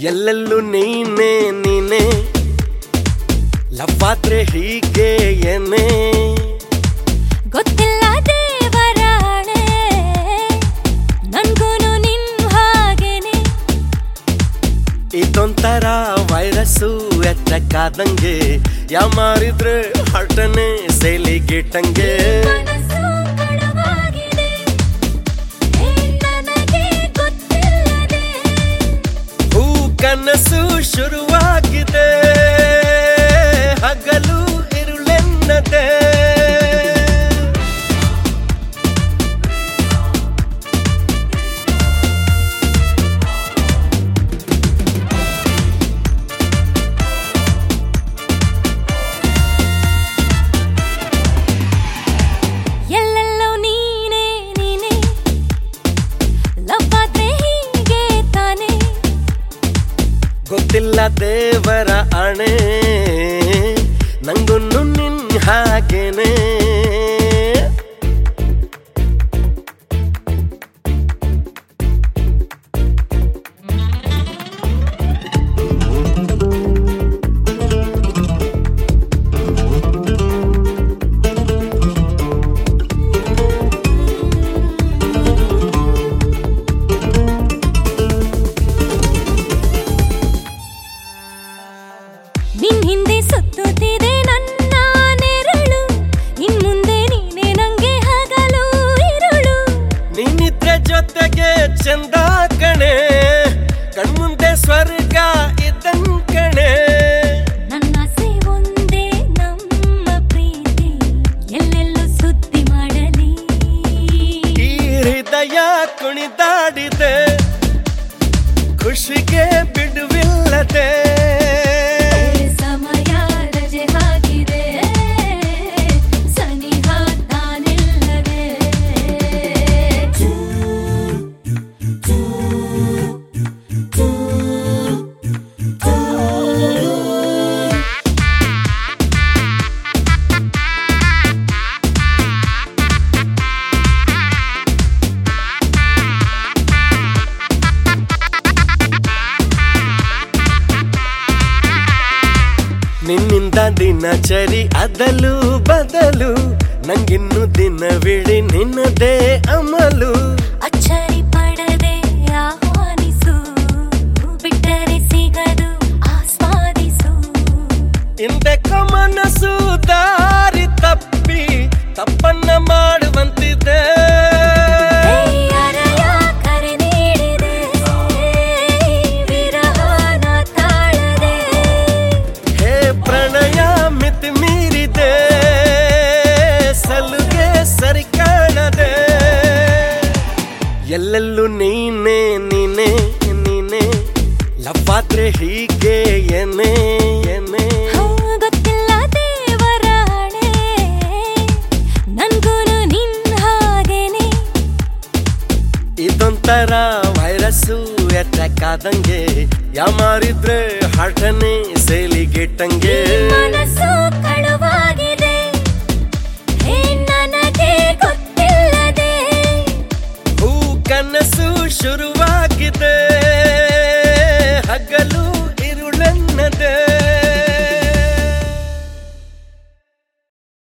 ಎಲ್ಲೆಲ್ಲೂ ನೀನೆ ನೀನೆ ಲವ್ವಾದ್ರೆ ಹೀಗೆ ಏನೇ ಗೊತ್ತಿಲ್ಲ ದೇವರಾಣೆ ನನ್ಗೂನು ನಿನ್ ಹಾಗೇನೆ ಇದೊಂಥರ ವೈರಸ್ಸು ಎಚ್ಚಕ್ಕಾದಂಗೆ ಯಾಮಾರಿದ್ರೆ ಹರ್ಟನೆ ಸೇಲಿಗಿಟ್ಟಂಗೆ ಮನಸ್ಸು ಕಡವಾಗಿದೆ ಹೇ ನನಗೆ ಗೊತ್ತಿಲ್ಲದೆ ಹೂ ಕನಸು ಶುರುವಾಗಿದೆ ಹಗಲು ಇರುಳೆನ್ನದೆ ಎಲ್ಲೆಲ್ಲೋ ನೀನೆ ನೀನೆ ಲವ್ ಆದ್ರೆ ಹೀಗೆ ತಾನೆ ಗೊತ್ತಿಲ್ಲ ದೇವರ ಅಣೆ ನಂಗುನ್ನು ನಿನ್ ಹಾಗೇನೆ ನಿನ್ ಹಿಂದೆ ಸುತ್ತುತ್ತಿದೆ ನನ್ನ ನೆರಳು ಇನ್ ಮುಂದೆ ನೀನೆ ನಂಗೆ ಹಗಲು ಇರುಳು ನೀನಿದ್ರೆ ಜೊತೆಗೆ ಚಂದ ಕಣೆ ಕಣ್ಮುಂದೆ ಸ್ವರ್ಗ ಇದ್ದಂಗ್ ಕಣೆ ನನ್ನ ಆಸೆ ಒಂದೇ ನಮ್ಮ ಪ್ರೀತಿ ಎಲ್ಲೆಲ್ಲೂ ಸುದ್ದಿ ಮಾಡಲಿ ಈ ಹೃದಯ ಕುಣಿದಾಡಿದೆ ಖುಷಿಗೆ ಬಿಡುವಿಲ್ಲದೆ ಸಮಯ ರಜೆ ಹಾಕಿದೆ ಸನಿಹ ತಾನಿಲ್ಲವೇ ನಿನ್ನಿಂದ ದಿನಚರಿ ಅದಲು ಬದಲು ನಂಗಿನ್ನು ದಿನವಿಡಿ ನಿನ್ನದೇ ಅಮಲು ಅಚ್ಚರಿ ಪಡದೆ ಆಹ್ವಾನಿಸು ಬಿಟ್ಟರೆ ಸಿಗದು ಆಸ್ವಾದಿಸು ಹಿಂದೆಕ್ಕ ಮನಸ್ಸು ದಾರಿ ತಪ್ಪಿ ತಪ್ಪನ್ನ ಮಾಡುವಂತಿದೆ ಅರಯ ಕರೆ ನೀಡಿದೆ ವಿರಹನ ತಾಳದೆ ಹೇ ಪ್ರಣಯ ಮಿತಿ ಮೀರಿದೆ ಸಲುಗೆ ಸರಿ ಕಾಣದೆ ಎಲ್ಲೆಲ್ಲೂ ನೀನೆ ನೀನೆ ನೀನೆ ಲವ್ವಾದ್ರೆ ಹೀಗೆ ಏನೇ ಏನೇ ಹಾ, ಗೊತ್ತಿಲ್ಲ ದೇವರಾಣೆ ನನ್ಗೂನು ನಿನ್ ಹಾಗೇನೆ ಇದೊಂಥರ ವೈರಸ್ಸು ಎತ್ತಕ್ಕಾದಂಗೆ ಯಾಮಾರಿದ್ರೆ ಹಠನೆ ಸೇಲಿಗೆಟ್ಟಂಗೆ ಮನ